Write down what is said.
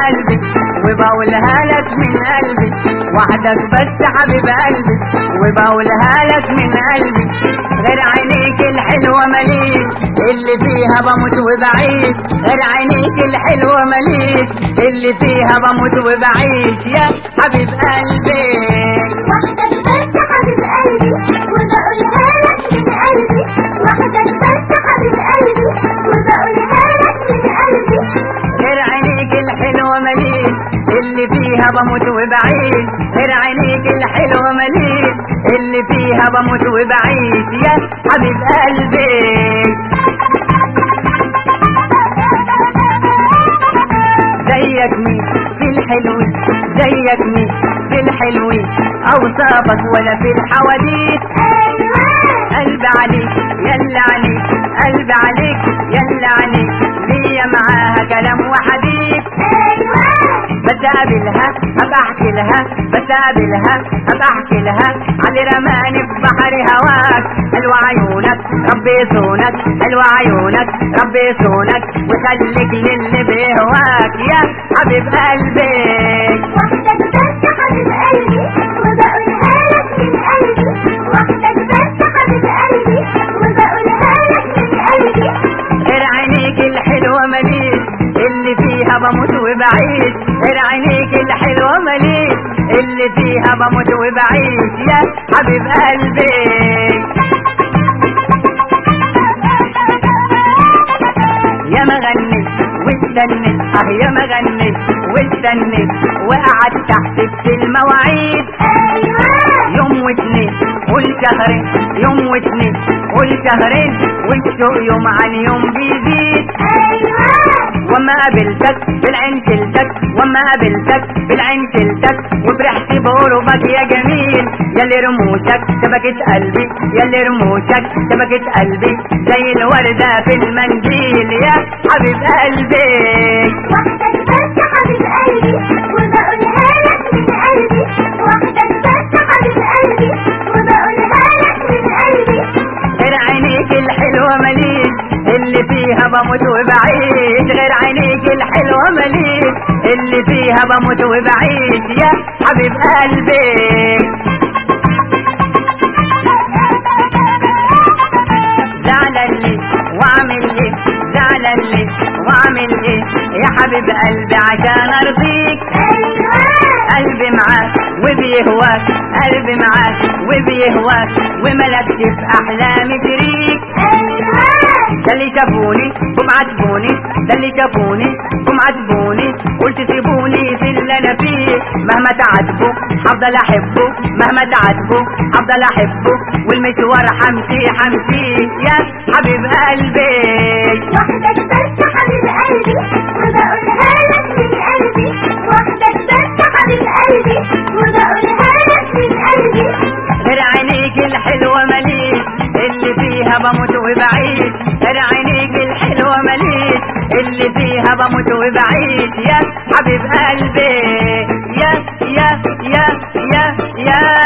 قلبي وبقولها لك من قلبي وحدك بس حبيب قلبي وبقولها لك من قلبي غير عينيك الحلوة ماليش اللي فيها بموت وبعيش غير عينيك الحلوة ماليش اللي فيها بموت وبعيش يا حبيب قلبي وحدك بس حبيب قلبي وبقولها لك من قلبي وحدك بس حبيب قلبي وبقولها لك من قلبي غير عينيك الحلوة ماليش اللي فيها بموت وبعيش غير عينيك الحلوة ماليش اللي فيها بموت وبعيش يا حبيب قلبي زيك مين في الحلوين زيك مين في الحلوين اوصافك ولا في الحواديت ايوه قلبي عليك يلا عليك قلبي عليك يلا عليك ليا معاها كلام وحديث ايوه بس اقابلها ابقى احكي لها بس اقابلها ابقى احكي لها علي رماني في بحر هواك حلوة عيونك ربي يصونك حلوة عيونك ربي يصونك وخليك للي بيهواك يا حبيب قلبي وحدك بس حبيب قلبي وبقولها لك من قلبي وحدك بس حبيب قلبي وبقولها لك من قلبي غير عينيك الحلوة ماليش اللي فيها بموت وبعيش غير عينيك الحلوة ماليش اللي فيها بموت وبعيش يا حبيب قلبي يا مغني واستنيت اه يا مغني واستنيت وقعدت احسب في المواعيد ايوه يوم واتنين قول شهرين يوم واتنين قول شهرين والشوق يوم عن يوم بيزيد ايوه وما قابلتك بالعين شلتك وما قابلتك بالعين شلتك وفرحت بقربك يا جميل يا اللي رموشك شبكة قلبي يا اللي رموشك شبكة قلبي زي الوردة في المنديل يا حبيب قلبي وحدك بس حبيب قلبي وبقولها لك من قلبي وحدك بس حبيب قلبي وبقولها لك من قلبي غير عينيك الحلوة ماليش اللي فيها بموت وبعيش غير عينيك الحلوة ماليش اللي فيها بموت وبعيش يا حبيب قلبي زعلان ليه واعمل ايه زعلان ليه واعمل ايه يا حبيب قلبي عشان ارضيك ايوه قلبي معاك وبيهواك قلبي معاك وبيهواك وملكش في احلامي شريك ايوه ده اللي شافوني جم عاتبوني ده اللي شافوني جم عاتبوني قلت سيبوني في اللي انا فيه مهما تعاتبوا هفضل احبه مهما تعاتبوا هفضل احبه والمشوار حمشي حمشي يا حبيب قلبي وحدك بس حبيب قلبي وبقولها لك من قلبي وحدك بس حبيب قلبي وبقولها لك من قلبي غير عينيك الحلوة ماليش اللي فيها بموت وبعيش غير عينيك الحلوة ماليش اللي فيها بموت وبعيش يا حبيب قلبي يا يا يا يا يا